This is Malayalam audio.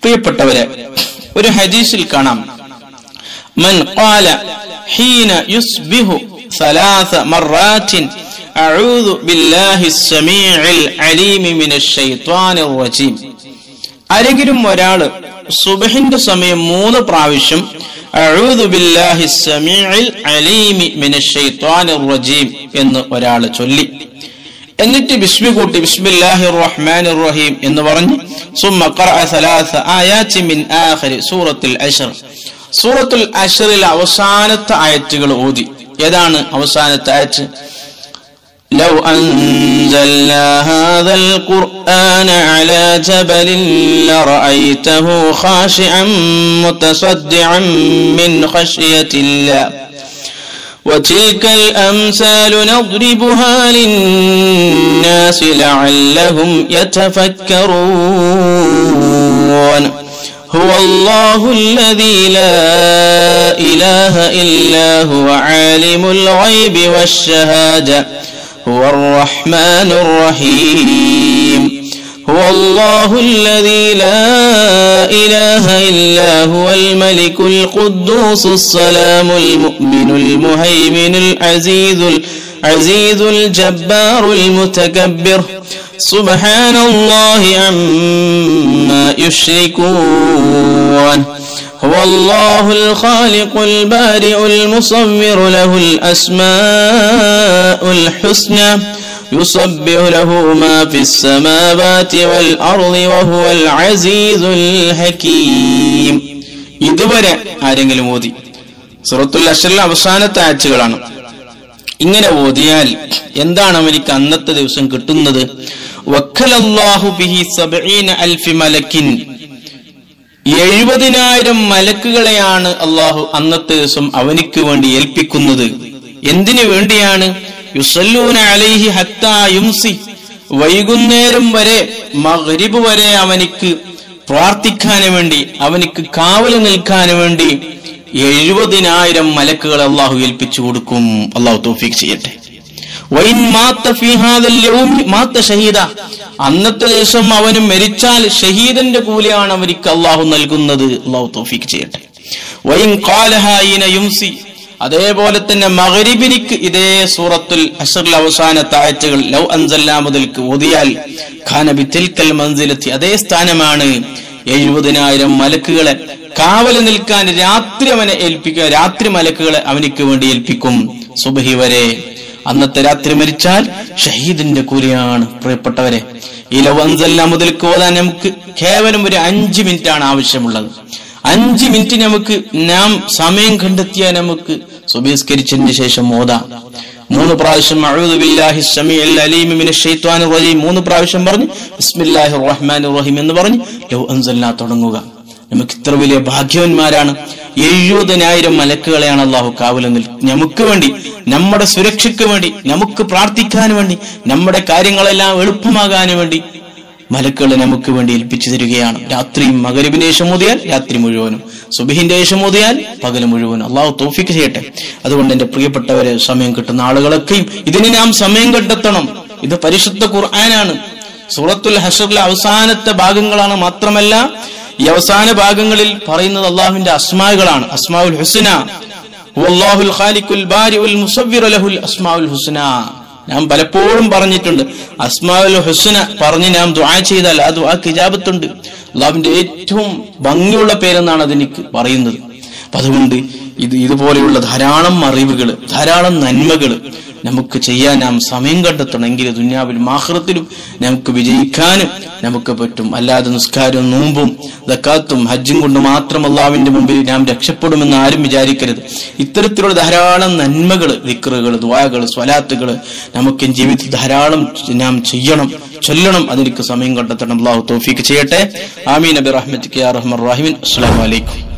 പ്രിയപ്പെട്ടവരെ ഒരു ഹദീസിൽ കാണാം من قال حين يصبح ثلاث مرات أعوذ بالله السميع العليم من الشيطان الرجيم ആരെങ്കിലും ഒരാള് സുബഹിന്റെ സമയം മൂന്ന് പ്രാവശ്യം അഊദു ബില്ലാഹി സമീഇൽ അലീമി മിനശ് ശൈത്വാനിർ റജീം എന്ന് ഒരാൾ ചൊല്ലി എന്നിട്ട് ബിസ്മി കൂട്ടി ബിസ്മില്ലാഹിർ റഹ്മാനിർ റഹീം എന്ന് പറഞ്ഞു സുമ്മ ഖറഅ സലാസ ആയാത്തി മിൻ ആഖിരി സൂറത്തുൽ അശ്ർ സൂറത്തുൽ അശ്റിൽ അവസാനത്തെ ആയത്തുകൾ ഓതി ഏതാണ് അവസാനത്തെ ആയത്ത് لو أنزلنا هذا القرآن على جبل لرأيته خاشعا متصدعا من خشية الله وتلك الأمثال نضربها للناس لعلهم يتفكرون هو الله الذي لا إله إلا هو عالم الغيب والشهادة هو الرحمن الرحيم هو الله الذي لا إله إلا هو الملك القدوس السلام المؤمن المهيمن العزيز العزيز الجبار المتكبر سبحان الله عما يشركون هو الله الخالق البارئ المصور له الأسماء الحسنى يصبح له ما في السماوات والأرض وهو العزيز الحكيم ഇതുവരെ ആരെങ്കിലും ഓതി സുറത്തുൽ അഷറിലെ അവസാനത്തെ ആഴ്ചകളാണ് ഇങ്ങനെ ഓതിയാൽ എന്താണ് അവനിക്ക് അന്നത്തെ ദിവസം കിട്ടുന്നത് വക്കലല്ലാഹു ബിഹി സബഈന അൽഫി മലക്കിൻ എഴുപതിനായിരം മലക്കുകളെയാണ് അള്ളാഹു അന്നത്തെ ദിവസം അവനിക്ക് വേണ്ടി ഏൽപ്പിക്കുന്നത് എന്തിനു വേണ്ടിയാണ് യുസല്ലൂന അലൈഹി ഹത്താ യുംസി വൈകുന്നേരം വരെ മഗ്രിബ് വരെ അവനിക്ക് പ്രാർത്ഥിക്കാൻ വേണ്ടി അവനിക്ക് കാവൽ നിൽക്കാൻ വേണ്ടി എഴുപതിനായിരം മലക്കുകൾ അള്ളാഹു ഏൽപ്പിച്ചു കൊടുക്കും അള്ളാഹു തോഫീക്ക് ചെയ്യട്ടെ വൈൻ മാത്ത ഫീ ഹാദൽ യൗമി മാത്ത ഷഹീദ അന്നത്തെ ദിവസം അവന് മരിച്ചാൽ ഷഹീദന്റെ കൂലിയാണ് അവർക്ക് അള്ളാഹു നൽകുന്നത് അള്ളാഹു തോഫീക്ക് ചെയ്യട്ടെ വൈൻ ഖാലഹായിന യുംസി അതേപോലെ തന്നെ മകരിബിനിക്ക് ഇതേ സൂറത്തുൽ അഷറിൽ അവസാന താഴ്ചകൾ ലൗ അൻസല്ലാ മുതൽക്ക് ഓതിയാൽ ഖാനബി തിൽക്കൽ മൻസിലെത്തി അതേ സ്ഥാനമാണ് എഴുപതിനായിരം മലക്കുകളെ കാവല് നിൽക്കാൻ രാത്രി അവനെ ഏൽപ്പിക്കുക രാത്രി മലക്കുകളെ അവനിക്ക് വേണ്ടി ഏൽപ്പിക്കും സുബഹി വരെ അന്നത്തെ രാത്രി മരിച്ചാൽ ഷഹീദിന്റെ കൂലിയാണ് പ്രിയപ്പെട്ടവരെ ഈ ലവൻസല്ല മുതൽക്ക് ഓതാൻ നമുക്ക് കേവലം ഒരു അഞ്ച് മിനിറ്റ് ആണ് ആവശ്യമുള്ളത് അഞ്ച് മിനിറ്റ് നമുക്ക് നാം സമയം കണ്ടെത്തിയാൽ നമുക്ക് സുബീസ്കരിച്ചതിന് ശേഷം ഓതാം മൂന്ന് പ്രാവശ്യം അഊദു ബില്ലാഹി സമീഉൽ അലീം മിനശ് ശൈത്വാനിർ റജീം മൂന്ന് പ്രാവശ്യം പറഞ്ഞു ബിസ്മില്ലാഹിർ റഹ്മാനിർ റഹീം എന്ന് പറഞ്ഞു ലൗ അൻസൽനാ തുടങ്ങുക നമുക്ക് ഇത്ര വലിയ ഭാഗ്യവന്മാരാണ് എഴുപതിനായിരം മലക്കുകളെയാണ് അള്ളാഹു കാവല നിൽ നമുക്ക് വേണ്ടി നമ്മുടെ സുരക്ഷയ്ക്ക് വേണ്ടി നമുക്ക് പ്രാർത്ഥിക്കാൻ വേണ്ടി നമ്മുടെ കാര്യങ്ങളെല്ലാം എളുപ്പമാകാൻ വേണ്ടി മലക്കുകളെ നമുക്ക് വേണ്ടി ഏൽപ്പിച്ചു തരികയാണ് രാത്രിയും മകരിബിന് ശേഷം ഓതിയാൽ രാത്രി മുഴുവനും സുബിഹിന്റെ ശേഷം ഓതിയാൽ പകൽ മുഴുവനും അള്ളാഹു തോഫിക്ക് ചെയ്യട്ടെ അതുകൊണ്ട് എന്റെ പ്രിയപ്പെട്ടവരെ സമയം കിട്ടുന്ന ആളുകളൊക്കെയും ഇതിന് നാം സമയം കണ്ടെത്തണം ഇത് പരിശുദ്ധ ഖുർആനാണ് സൂറത്തുൽ ഹഷറിലെ അവസാനത്തെ ഭാഗങ്ങളാണ് മാത്രമല്ല ഈ അവസാന ഭാഗങ്ങളിൽ പറയുന്നത് അള്ളാഹുവിന്റെ അസ്മാകളാണ് അസ്മാഉൽ ഹുസ്ന ഹുവല്ലാഹുൽ ഖാലിഖുൽ ബാരിഉൽ മുസവ്വിറു ലഹുൽ അസ്മാഉൽ ഹുസ്ന ഞാൻ പലപ്പോഴും പറഞ്ഞിട്ടുണ്ട് അസ്മാഉൽ ഹുസ്ന പറഞ്ഞ് നാം ദുആ ചെയ്താൽ ആ ദുആക്ക് ഇജാബത്തുണ്ട് അള്ളാഹുവിന്റെ ഏറ്റവും ഭംഗിയുള്ള പേരെന്നാണ് അതെനിക്ക് പറയുന്നത് അപ്പൊ അതുകൊണ്ട് ഇത് ഇതുപോലെയുള്ള ധാരാളം അറിവുകൾ ധാരാളം നന്മകൾ നമുക്ക് ചെയ്യാൻ നാം സമയം കണ്ടെത്തണമെങ്കിൽ ദുന്യാവിലും ആഹ്റത്തിലും നമുക്ക് വിജയിക്കാനും നമുക്ക് പറ്റും അല്ലാതെ നിസ്കാരവും നോമ്പും ദക്കാത്തും ഹജ്ജും കൊണ്ട് മാത്രം അള്ളാവിന്റെ മുമ്പിൽ നാം രക്ഷപ്പെടുമെന്ന് ആരും വിചാരിക്കരുത് ഇത്തരത്തിലുള്ള ധാരാളം നന്മകൾ വിക്റുകൾ ദ്വാകൾ സ്വലാത്തുകൾ നമുക്ക് ജീവിതത്തിൽ ധാരാളം നാം ചെയ്യണം ചൊല്ലണം അതിലേക്ക് സമയം കണ്ടെത്തണം അള്ളാഹു തോഫിക്ക് ചെയ്യട്ടെ ആമീൻ നബി റഹ്മത്ത് റഹ്മർ റാഹിമിൻ അസ്സാം വലൈക്കും